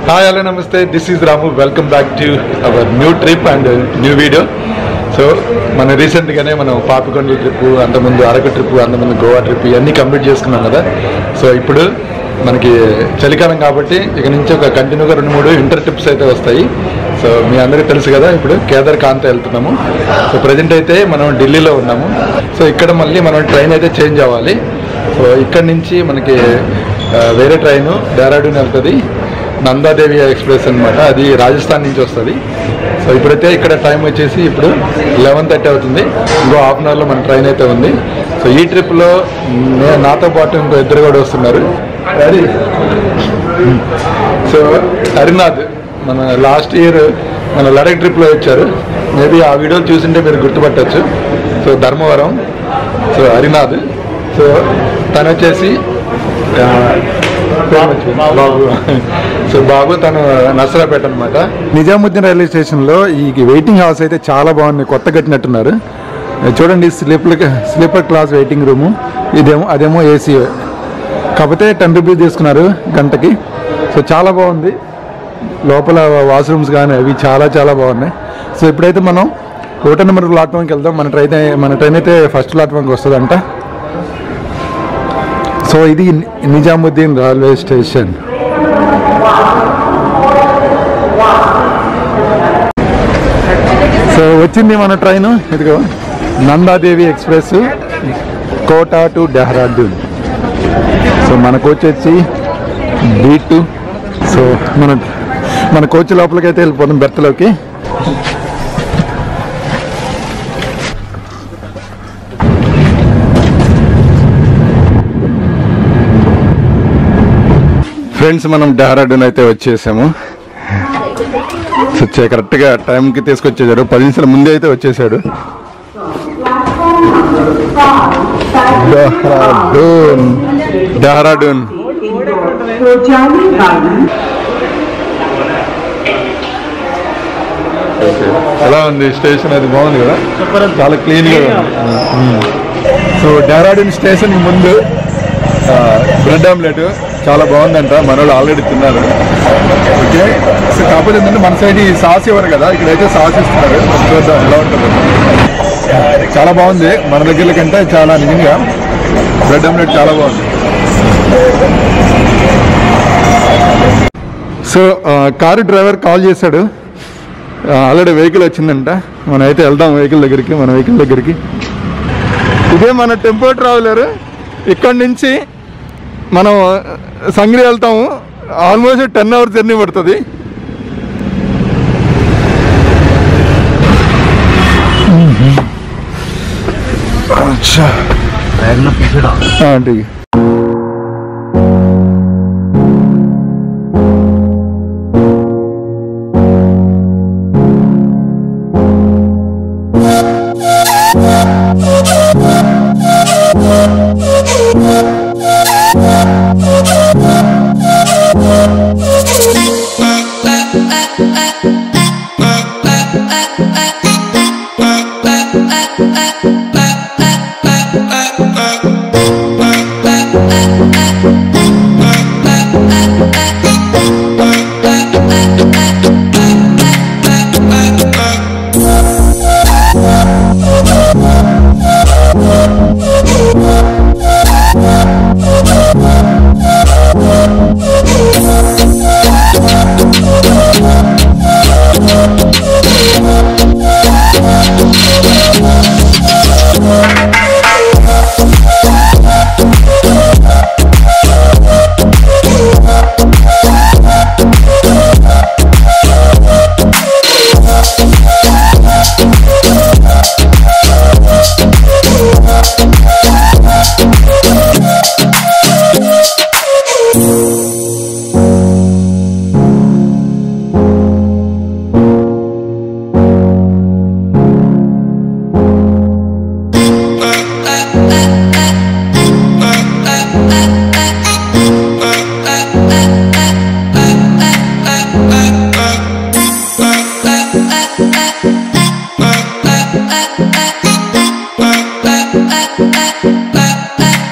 Hi hello నమస్తే this is Ramu welcome back to our new trip and new video so మన రీసెంట్గానే మనం పాపికొండల trip అంతకుముందు అరకు ట్రిప్ అంతకుముందు గోవా ట్రిప్ ఇవన్నీ కంప్లీట్ చేసుకున్నాం కదా సో ఇప్పుడు మనకి చలికాలం కాబట్టి ఇక నుంచి ఒక కంటిన్యూగా రెండు మూడు ఇంటర్ ట్రిప్స్ అయితే వస్తాయి సో మీ అందరికీ తెలుసు కదా ఇప్పుడు కేదార్ కాంత్ వెళ్తున్నాము సో ప్రజెంట్ అయితే మనం ఢిల్లీలో ఉన్నాము సో ఇక్కడ మళ్ళీ మనం ట్రైన్ అయితే చేంజ్ అవ్వాలి సో ఇక్కడ నుంచి మనకి ఆ, వేరే ట్రైన్ డెహ్రాడూన్ వెళ్తుంది నందాదేవి ఎక్స్ప్రెస్ అన్నమాట అది రాజస్థాన్ నుంచి వస్తుంది సో ఇప్పుడైతే ఇక్కడ టైం వచ్చేసి ఇప్పుడు లెవెన్ థర్టీ అవుతుంది ఇంకో హాఫ్ అన్ అవర్లో మన ట్రైన్ అయితే ఉంది సో ఈ ట్రిప్లో నే- నాతో పాటు ఇంకో ఇద్దరు కూడా వస్తున్నారు అది సో హరినాథ్ మన లాస్ట్ ఇయర్ మన లడక్ ట్రిప్లో వచ్చారు మేబీ ఆ వీడియోలు చూసింటే మీరు గుర్తుపట్టచ్చు so Dharmavaram so Harinath so తను వచ్చేసి ఆ, బాబు సో బాబు తను నసరాపేట అనమాట నిజాముద్దీన్ రైల్వే స్టేషన్లో ఈ వెయిటింగ్ హౌస్ అయితే చాలా బాగుంది కొత్త కట్టినట్టున్నారు చూడండి sleeper sleeper class waiting room ఇదేమో అదేమో ఏసీ కాకపోతే టెన్ రూపీస్ తీసుకున్నారు గంటకి సో చాలా బాగుంది లోపల వాష్రూమ్స్ కానీ అవి చాలా చాలా బాగున్నాయి సో ఇప్పుడైతే మనం ఒకటో నెంబర్ ప్లాట్ఫామ్కి వెళ్దాం మన ట్రైన్ మన ట్రైన్ అయితే ఫస్ట్ ప్లాట్ఫామ్కి వస్తుందంట సో ఇది నిజాముద్దీన్ రైల్వే స్టేషన్ సో వచ్చింది మన ట్రైన్ ఇదిగో Nandadevi express Kota to Dehradun so మన కోచ్ వచ్చి బీ టూ సో మన మన కోచ్ లోపలికి అయితే వెళ్ళిపోతాం బెర్త్లోకి ఫ్రెండ్స్ మనం డెహ్రాడూన్ అయితే వచ్చేసాము సో చే- కరెక్ట్గా టైంకి తీసుకొచ్చేసాడు పది నిమిషాల ముందే అయితే వచ్చేసాడు డెహ్రాడూన్ డెహ్రాడూన్ ఎలా ఉంది స్టేషన్ అది బాగుంది కదా చాలా క్లీన్ గా ఉంది సో డెహ్రాడూన్ స్టేషన్ ముందు బ్రెడ్ ఆమ్లెట్ చాలా బాగుందంట మన వాళ్ళు ఆల్రెడీ తిన్నారు ఓకే సో కాకపోతే ఏంటంటే మన సైడ్ ఈ సాస్ ఇవ్వరు కదా ఇక్కడైతే సాస్ ఇస్తున్నారు చూద్దాం ఎలా ఉంటుంది చాలా బాగుంది మన దగ్గర కంటే చాలా నిజంగా బ్రెడ్ ఆమ్లెట్ చాలా బాగుంది సో ఆ, కారు డ్రైవర్ కాల్ చేశాడు ఆ, ఆల్రెడీ వెహికల్ వచ్చిందంట మనం అయితే వెళ్దాం వెహికల్ దగ్గరికి మన వెహికల్ దగ్గరికి ఇదే మన టెంపో ట్రావెలర్ ఇక్కడి నుంచి మనం సంగ్రి వెళ్తాము ఆల్మోస్ట్ టెన్ అవర్స్ జర్నీ పడుతుంది అచ్చా हाँ ठीक है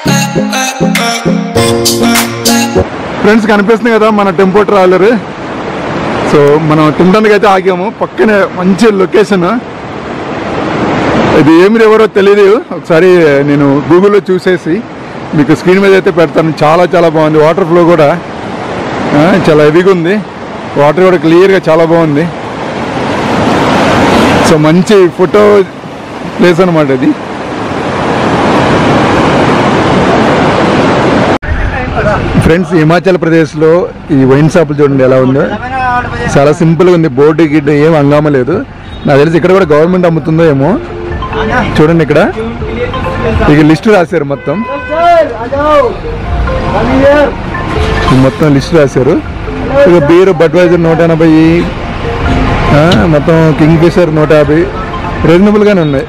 ఫ్రెండ్స్ కనిపిస్తుంది కదా మన టెంపో ట్రావెలర్ సో మనం తినడానికి అయితే ఆగాము పక్కనే మంచి లొకేషన్ ఇది ఏమి ఎవరో తెలియదు ఒకసారి నేను గూగుల్లో చూసేసి మీకు స్క్రీన్ మీద అయితే పెడతాను చాలా చాలా బాగుంది వాటర్ ఫ్లో కూడా ఆ, చాలా హెవీగా ఉంది వాటర్ కూడా క్లియర్గా చాలా బాగుంది సో మంచి ఫోటో ప్లేస్ అనమాట ఇది ఫ్రెండ్స్ హిమాచల్ ప్రదేశ్లో ఈ వైన్ షాపులు చూడండి ఎలా ఉందో చాలా సింపుల్గా ఉంది బోర్డు గిడ్డు ఏం హంగామా లేదు నాకు తెలిసి ఇక్కడ కూడా గవర్నమెంట్ అమ్ముతుందో ఏమో చూడండి ఇక్కడ ఇక లిస్ట్ రాశారు మొత్తం ఈ మొత్తం లిస్ట్ రాశారు ఇక బీర్ బడ్వైజర్ నూట ఎనభై ఆ, మొత్తం కింగ్ ఫిషర్ నూట యాభై రీజనబుల్గానే ఉన్నాయి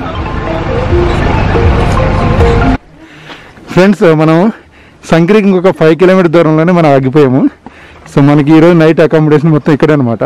ఫ్రెండ్స్ మనం సంక్రికి ఇంకొక ఫైవ్ కిలోమీటర్ దూరంలోనే మనం ఆగిపోయాము సో మనకి ఈరోజు నైట్ అకామిడేషన్ మొత్తం ఇక్కడే అనమాట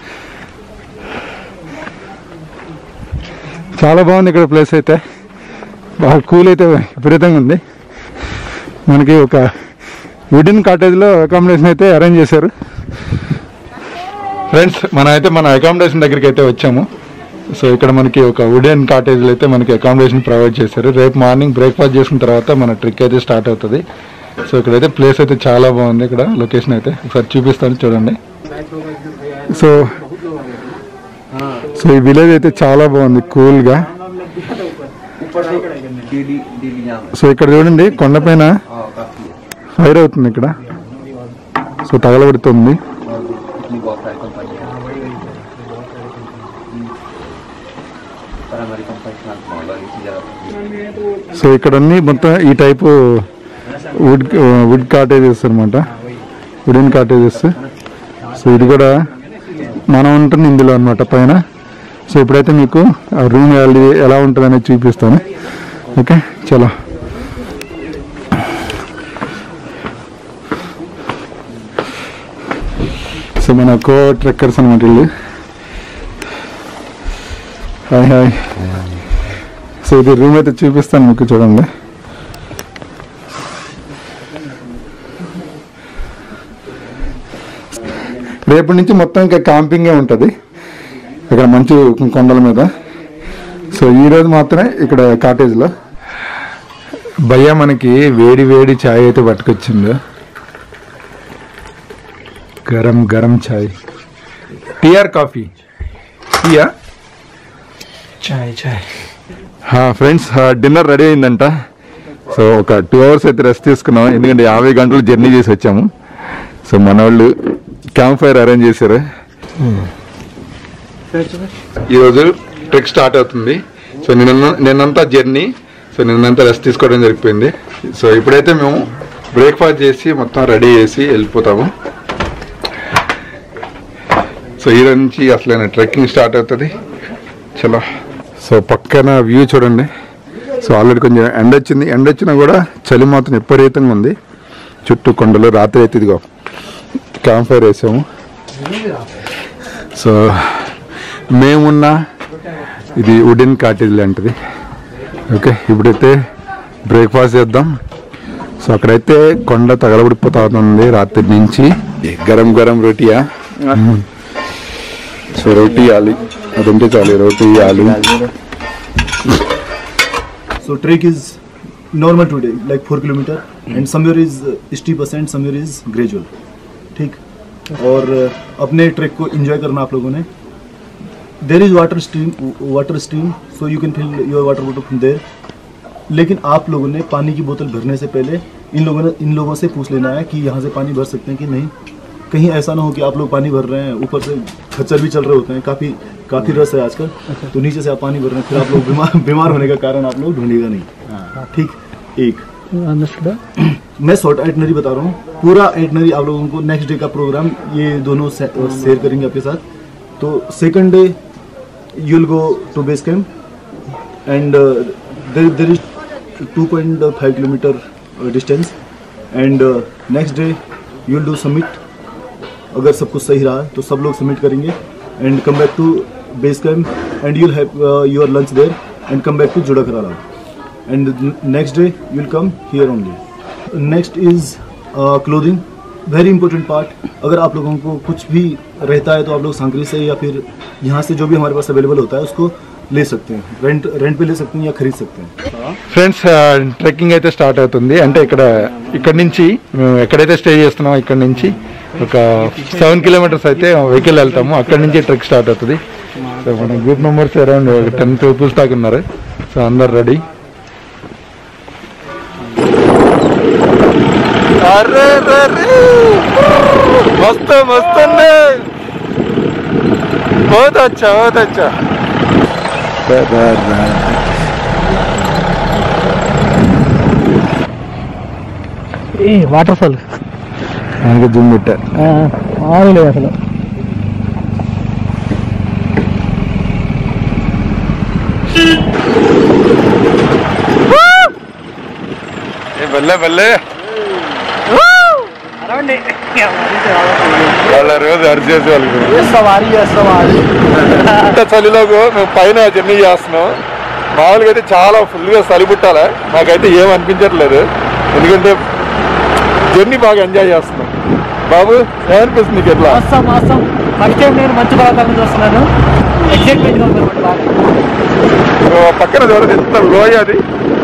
చాలా బాగుంది ఇక్కడ ప్లేస్ అయితే బాగా కూల్ అయితే విపరీతంగా ఉంది మనకి ఒక వుడెన్ కాటేజ్లో అకామిడేషన్ అయితే అరేంజ్ చేశారు ఫ్రెండ్స్ మనం అయితే మన అకామిడేషన్ దగ్గరికి అయితే వచ్చాము సో ఇక్కడ మనకి ఒక వుడెన్ కాటేజ్లో అయితే మనకి అకామిడేషన్ ప్రొవైడ్ చేశారు రేపు మార్నింగ్ బ్రేక్ఫాస్ట్ చేసిన తర్వాత మన ట్రిక్ అయితే స్టార్ట్ అవుతుంది సో ఇక్కడైతే ప్లేస్ అయితే చాలా బాగుంది ఇక్కడ లొకేషన్ అయితే ఒకసారి చూపిస్తాను చూడండి సో సో ఈ విలేజ్ అయితే చాలా బాగుంది కూల్గా సో ఇక్కడ చూడండి కొండపైన ఫైర్ అవుతుంది ఇక్కడ సో తగలబడుతుంది సో ఇక్కడ అన్ని మొత్తం ఈ టైపు వుడ్ వుడ్ కాటేజెస్ అనమాట వుడెన్ కాటేజెస్ సో ఇది కూడా మనం ఉంటుంది ఇందులో అనమాట పైన సో ఇప్పుడైతే మీకు ఆ రూమ్ ఎలా ఉంటుంది అనేది చూపిస్తాను ఓకే చలో సో మన కో ట్రెక్కర్స్ అనమాట వీళ్ళు హాయ్ హాయ్ సో ఇది రూమ్ అయితే చూపిస్తాను మీకు చూడండి రేపటి నుంచి మొత్తం ఇంకా క్యాంపింగే ఉంటుంది ఇక్కడ మంచు కొండల మీద సో ఈ రోజు మాత్రమే ఇక్కడ కాటేజ్లో భయ్య మనకి వేడి వేడి ఛాయ్ అయితే పట్టుకొచ్చిండు గరం గరం ఛాయ్ టీఆర్ కాఫీ టీయా చాయ్ చాయ్ ఫ్రెండ్స్ డిన్నర్ రెడీ అయిందంట సో ఒక టూ అవర్స్ అయితే రెస్ట్ తీసుకున్నాం ఎందుకంటే యాభై గంటలు జర్నీ చేసి వచ్చాము సో మన వాళ్ళు క్యాంప్ ఫైర్ అరేంజ్ చేశారు ఈరోజు ట్రెక్ స్టార్ట్ అవుతుంది సో నిన్న నిన్నంతా జర్నీ సో నిన్నంతా రెస్ట్ తీసుకోవడం జరిగిపోయింది సో ఇప్పుడైతే మేము బ్రేక్ఫాస్ట్ చేసి మొత్తం రెడీ చేసి వెళ్ళిపోతాము సో ఈ రోజు నుంచి అసలైన ట్రెక్కింగ్ స్టార్ట్ అవుతుంది చలో సో పక్కన వ్యూ చూడండి సో ఆల్రెడీ కొంచెం ఎండ వచ్చింది ఎండ వచ్చినా కూడా చలి మాత్రం విపరీతంగా ఉంది చుట్టూ కొండలు రాత్రి అయితే ఇదిగో క్యాంప్ ఫైర్ వేసాము సో మేమున్న ఇది వుడెన్ కాటేజ్ లాంటిది ఓకే ఇప్పుడైతే బ్రేక్ఫాస్ట్ చేద్దాం సో అక్కడైతే కొండ తగలబడిపోతా ఉంది రాత్రి నుంచి గరం గరం రోటీయా సో రోటీ ఆలు అదంటే చాలు రోటీ ఆలు So trek is normal today, like four kilometer, and somewhere is uh, steep ascent, somewhere is gradual. ठीक और uh, अपने ट्रैक को एंजॉय करना आप लोगों ने there is water stream water stream so you can fill your water bottle from there लेकिन आप लोगों ने पानी की बोतल भरने से पहले इन लोगों ने इन लोगों से पूछ लेना है कि यहाँ से पानी भर सकते हैं कि नहीं कहीं ऐसा ना हो कि आप लोग पानी भर रहे हैं ऊपर से खच्चर भी चल रहे होते हैं काफ़ी काफ़ी रस है आजकल तो नीचे से आप पानी भर रहे हैं फिर आप लोग बीमार बीमार होने का कारण आप लोग ढूंढेगा नहीं ठीक एक मैं शॉर्ट आइटनरी बता रहा हूँ पूरा आइटनरी आप लोगों को नेक्स्ट डे का प्रोग्राम ये दोनों शेयर करेंगे आपके साथ तो second day you will go to base camp and there is 2.5 kilometre distance and next day you will do summit अगर सब कुछ सही रहा तो सब लोग सबमिट करेंगे and come back to base camp and you will have your lunch there and come back to Juda Kharara and the n- next day you will come here only next is uh, clothing very important part अगर आप लोगों को कुछ भी रहता है तो आप लोग सांकरी से या फिर यहाँ से जो भी हमारे पास अवेलेबल होता है उसको ले सकते हैं रेंट रेंट पे ले सकते हैं या खरीद सकते हैं ఫ్రెండ్స్ ట్రెక్కింగ్ అయితే స్టార్ట్ అవుతుంది అంటే ఇక్కడ ఇక్కడ నుంచి మేము ఎక్కడైతే స్టే చేస్తున్నామో ఇక్కడ నుంచి ఒక సెవెన్ కిలోమీటర్స్ అయితే వెహికల్ వెళ్తాము అక్కడ నుంచి ట్రెక్ స్టార్ట్ అవుతుంది సో మన group members around ten peoples దాకా ఉన్నారు సో అందరు రెడీ అరే మస్తు మస్తు बहुत अच्छा बहुत अच्छा ఏ వాటర్ ఫాల్ ನನಗೆ ಜುಮ್ ಬಿಟ್ಟೆ మామూలు అసలు బల్లే బల్లే వాళ్ళ రోజు అరిచేసి వాళ్ళకి సవారీ సవారీ ఇంత చలిలో మేము పైన జర్నీ చేస్తున్నాం మామూలుగా అయితే చాలా ఫుల్గా చలి పుట్టాలి నాకైతే ఏం అనిపించట్లేదు ఎందుకంటే జర్నీ బాగా ఎంజాయ్ చేస్తున్నాం బాబు ఏమనిపిస్తుంది నీకు ఎట్లా మాసం మాసం ఫస్ట్ టైం నేను మంచి పర్వతాలను చూస్తున్నాను ఎగ్జైట్మెంట్ గా ఉంది అన్నమాట బాగా ఓ పక్కన చూడదు ఎంత లోయ అది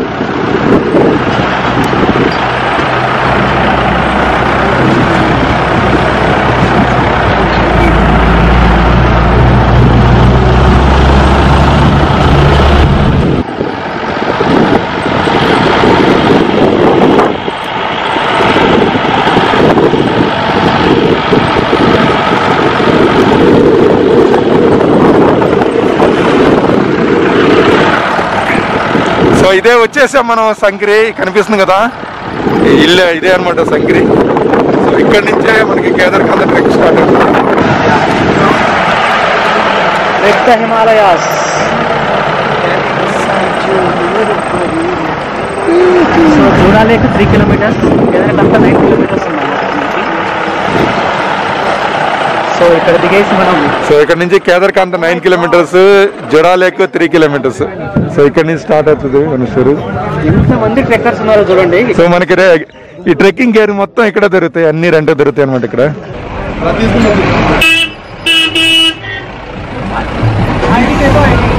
సో ఇదే వచ్చేసాం మనం సంక్రి కనిపిస్తుంది కదా ఈ ఇల్లు ఇదే అనమాట సంక్రి సో ఇక్కడ నుంచే మనకి కేదార్కంద ట్రెక్ స్టార్ట్ అవుతుంది red Himalayas so Juda lake three kilometres ఏదైనా అంతా నైన్ కిలోమీటర్స్ ఉన్నాయి సో ఇక్కడ దిగేసి మనం సో ఇక్కడ నుంచి Kedarkantha nine kilometres Juda lake three kilometres so ఇక్కడ నుంచి స్టార్ట్ అవుతుంది మనుషులు ఎంతమంది ట్రెక్కర్స్ ఉన్నారో చూడండి సో మనకి రే- ఈ ట్రెక్కింగ్ గేర్ మొత్తం ఇక్కడ దొరుకుతాయి అన్ని రెంట్ దొరుకుతాయి అనమాట ఇక్కడ ఐడికేదో ఐడి